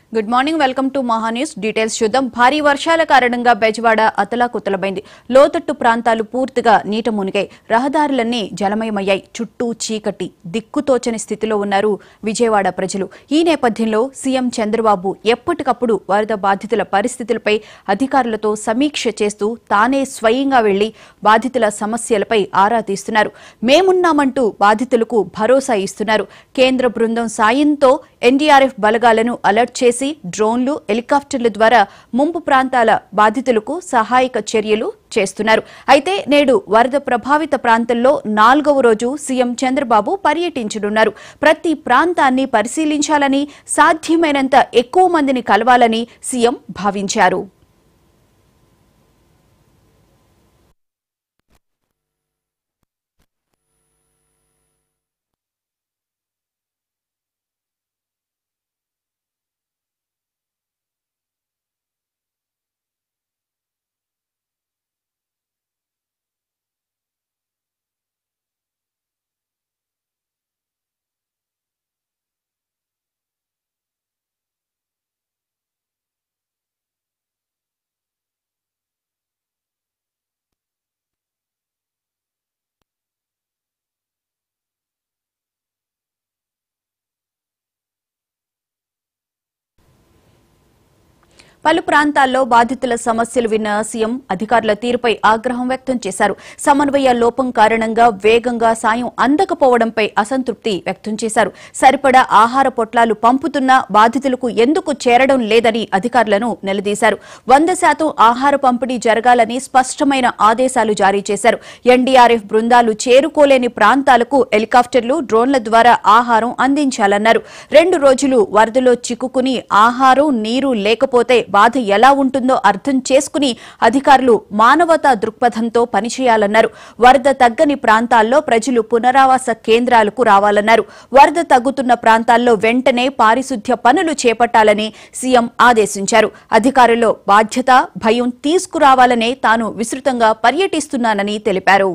good morning welcome to Maha news details చూద్దాం భారీ వర్షాల కారణంగా బెజవాడ అతలాకుతలమైంది లోతట్టు ప్రాంతాలు పూర్తిగా నీట మునిగాయి రహదారులన్నీ జలమయమయ్యాయి చుట్టూ చీకటి దిక్కుతోచని స్థితిలో ఉన్నారు విజయవాడ ప్రజలు ఈ నేపథ్యంలో సీఎం చంద్రబాబు ఎప్పటికప్పుడు వరద బాధితుల పరిస్థితులపై అధికారులతో సమీక్ష చేస్తూ తానే స్వయంగా వెళ్లి బాధితుల సమస్యలపై ఆరా తీస్తున్నారు మేమున్నామంటూ బాధితులకు భరోసా ఇస్తున్నారు కేంద్ర బృందం సాయంతో ఎన్డీఆర్ఎఫ్ బలగాలను అలర్ట్ చేసి డ్రోన్లు హెలికాప్టర్ల ద్వారా ముంపు ప్రాంతాల బాధితులకు సహాయక చర్యలు చేస్తున్నారు అయితే నేడు వరద ప్రభావిత ప్రాంతంలో నాలుగవ రోజు సీఎం చంద్రబాబు పర్యటించనున్నారు ప్రతి ప్రాంతాన్ని పరిశీలించాలని సాధ్యమైనంత ఎక్కువ మందిని కలవాలని సీఎం భావించారు పలు ప్రాంతాల్లో బాధితుల సమస్యలు విన్న సీఎం అధికారుల తీరుపై ఆగ్రహం వ్యక్తం చేశారు సమన్వయ లోపం కారణంగా వేగంగా సాయం అందకపోవడంపై అసంతృప్తి వ్యక్తం చేశారు సరిపడా ఆహార పొట్లాలు పంపుతున్నా బాధితులకు ఎందుకు చేరడం లేదని అధికారులను నిలదీశారు వంద శాతం ఆహార పంపిణీ జరగాలని స్పష్టమైన ఆదేశాలు జారీ చేశారు ఎన్డీఆర్ఎఫ్ బృందాలు చేరుకోలేని ప్రాంతాలకు హెలికాప్టర్లు డ్రోన్ల ద్వారా ఆహారం అందించాలన్నారు రెండు రోజులు వరదలో చిక్కుకుని ఆహారం నీరు లేకపోతే బాధ ఎలా ఉంటుందో అర్థం చేసుకుని అధికారులు మానవతా దృక్పథంతో పనిచేయాలన్నారు వరద తగ్గని ప్రాంతాల్లో ప్రజలు పునరావాస కేంద్రాలకు రావాలన్నారు వరద తగ్గుతున్న ప్రాంతాల్లో వెంటనే పారిశుద్ధ్య పనులు చేపట్టాలని సీఎం ఆదేశించారు అధికారుల్లో బాధ్యత భయం తీసుకురావాలనే తాను విస్తృతంగా పర్యటిస్తున్నానని తెలిపారు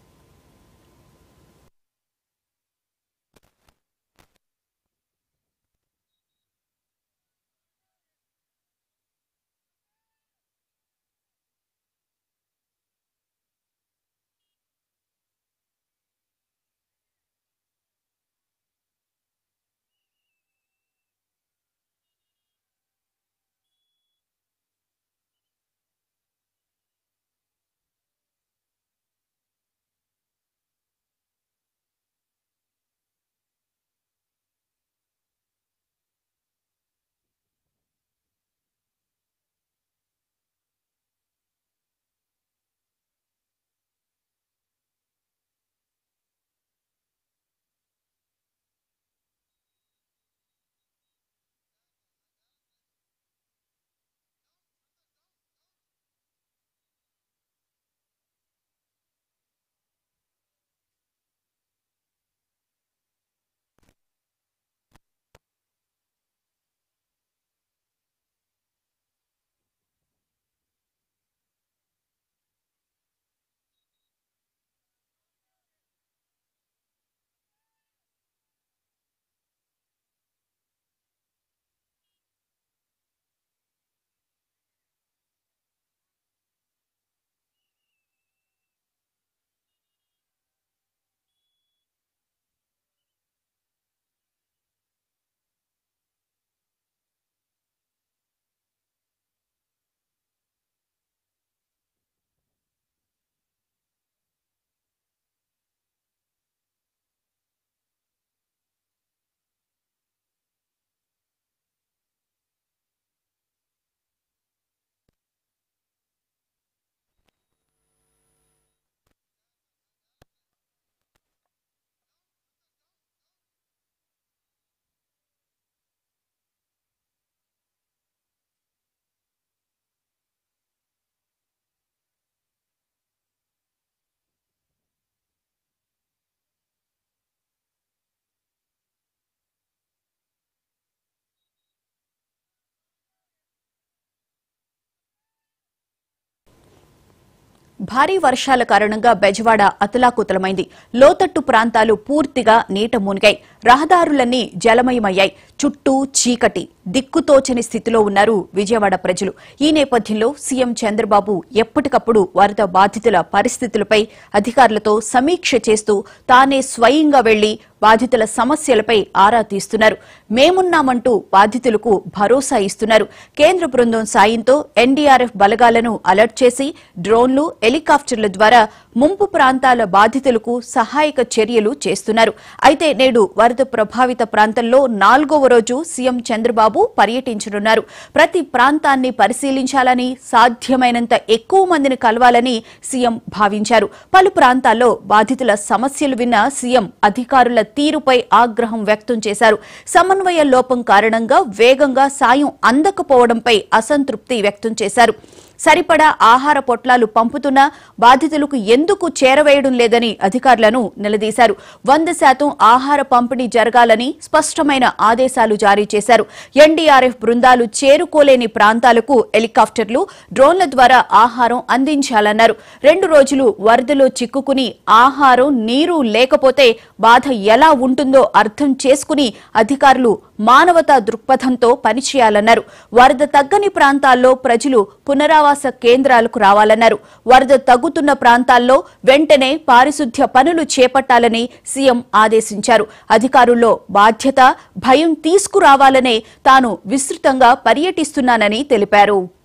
భారీ వర్షాల కారణంగా బెజవాడ అతలాకుతలమైంది లోతట్టు ప్రాంతాలు పూర్తిగా నీట మునిగాయి రహదారులన్నీ జలమయమయ్యాయి చుట్టూ చీకటి దిక్కుతోచని స్థితిలో ఉన్నారు విజయవాడ ప్రజలు ఈ నేపథ్యంలో సీఎం చంద్రబాబు ఎప్పటికప్పుడు వరద బాధితుల పరిస్థితులపై అధికారులతో సమీక్ష చేస్తూ తానే స్వయంగా వెళ్లి బాధితుల సమస్యలపై ఆరా తీస్తున్నారు మేమున్నామంటూ బాధితులకు భరోసా ఇస్తున్నారు కేంద్ర బృందం సాయంతో ఎన్డీఆర్ఎఫ్ బలగాలను అలర్ట్ చేసి డ్రోన్లు హెలికాప్టర్ల ద్వారా ముంపు ప్రాంతాల బాధితులకు సహాయక చర్యలు చేస్తున్నారు అయితే నేడు వరద ప్రభావిత ప్రాంతంలో నాలుగవ రోజు సీఎం చంద్రబాబు పర్యటించనున్నారు ప్రతి ప్రాంతాన్ని పరిశీలించాలని సాధ్యమైనంత ఎక్కువ మందిని కలవాలని సీఎం భావించారు పలు ప్రాంతాల్లో బాధితుల సమస్యలు విన్న సీఎం అధికారుల తీరుపై ఆగ్రహం వ్యక్తం చేశారు సమన్వయ లోపం కారణంగా వేగంగా సాయం అందకపోవడంపై అసంతృప్తి వ్యక్తం చేశారు సరిపడా ఆహార పొట్లాలు పంపుతున్నా బాధితులకు ఎందుకు చేరవేయడం లేదని అధికారులను నిలదీశారు వంద శాతం ఆహార పంపిణీ జరగాలని స్పష్టమైన ఆదేశాలు జారీ చేశారు ఎన్డీఆర్ఎఫ్ బృందాలు చేరుకోలేని ప్రాంతాలకు హెలికాప్టర్లు డ్రోన్ల ద్వారా ఆహారం అందించాలన్నారు రెండు రోజులు వరదలో చిక్కుకుని ఆహారం నీరు లేకపోతే బాధ ఎలా ఉంటుందో అర్థం చేసుకుని అధికారులు మానవతా దృక్పథంతో పనిచేయాలన్నారు వరద తగ్గని ప్రాంతాల్లో ప్రజలు పునరావాస కేంద్రాలకు రావాలన్నారు వరద తగ్గుతున్న ప్రాంతాల్లో వెంటనే పారిశుద్ధ్య పనులు చేపట్టాలని సీఎం ఆదేశించారు అధికారుల్లో బాధ్యత భయం తీసుకురావాలనే తాను విస్తృతంగా పర్యటిస్తున్నానని తెలిపారు